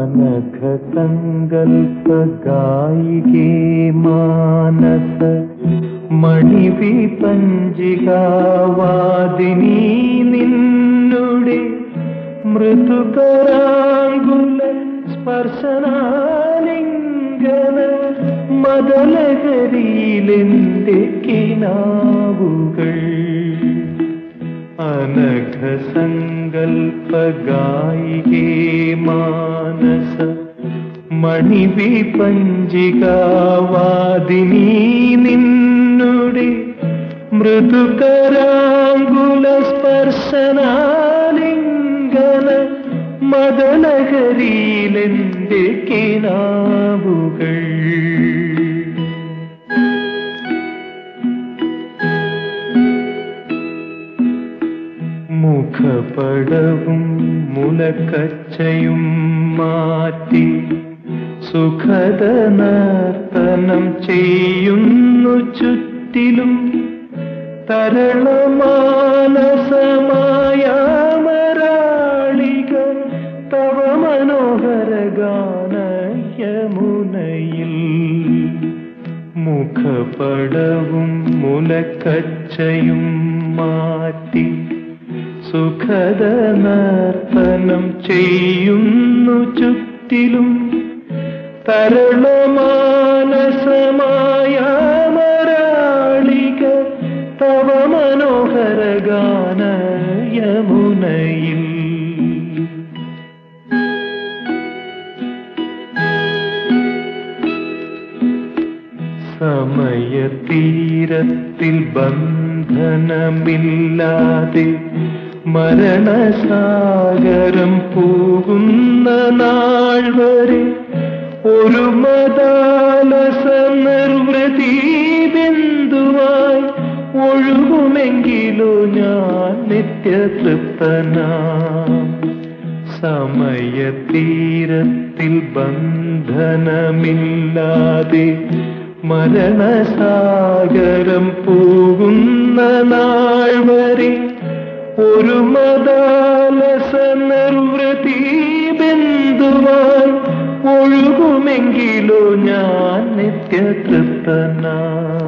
അനഘസങ്കൽപ്പഗായികേ മാനസ മണിവിപഞ്ചികാവാദിനി നിന്നുടെ മൃദുകരാങ്കുല സ്പർശനാലിംഗന മദലകരിയിലെന്റെ കിനാവുകൾ അനഘസങ്കൽപ്പഗായികേ മാനസ മണിവിപഞ്ചികാവാദിനി നിന്നുടെ മൃദുകരാങ്കുല സ്പർശനാലിംഗന മദനഗരിയിലെന്റെ കിനാവുകൾ മുഖപടവും മുലക്കച്ചയും മാറ്റി സുഖദ നർത്തനം ചെയ്യുന്നു ചുറ്റിലും തരളമാനസമായാമരാളിക തവ മനോഹര ഗാനയമുനയിൽ മുഖപടവും മുലക്കച്ചയും മാറ്റി സുഖദ നർത്തനം ചെയ്യുന്നു ചുറ്റിലും തരളമാനസമായാമരാളിക തവ മനോഹര ഗാനയമുനയിൽ സമയതീരത്തിൽ ബന്ധനമില്ലാതെ മരണസാഗരം പോകുന്ന നാൾ വരെ ഒരു മതാലസ നിർവൃതി ബിന്ദുവായി ഒഴുകുമെങ്കിലോ ഞാൻ നിത്യതൃപ്തനാം സമയതീരത്തിൽ ബന്ധനമില്ലാതെ മരണസാഗരം പോകുന്ന നാൾ വരെ ഒരു മതാലസ നിർവൃതി ബിന്ദുവായി ഒഴുകുമെങ്കിലോ ഞാൻ നിത്യതൃപ്തനാ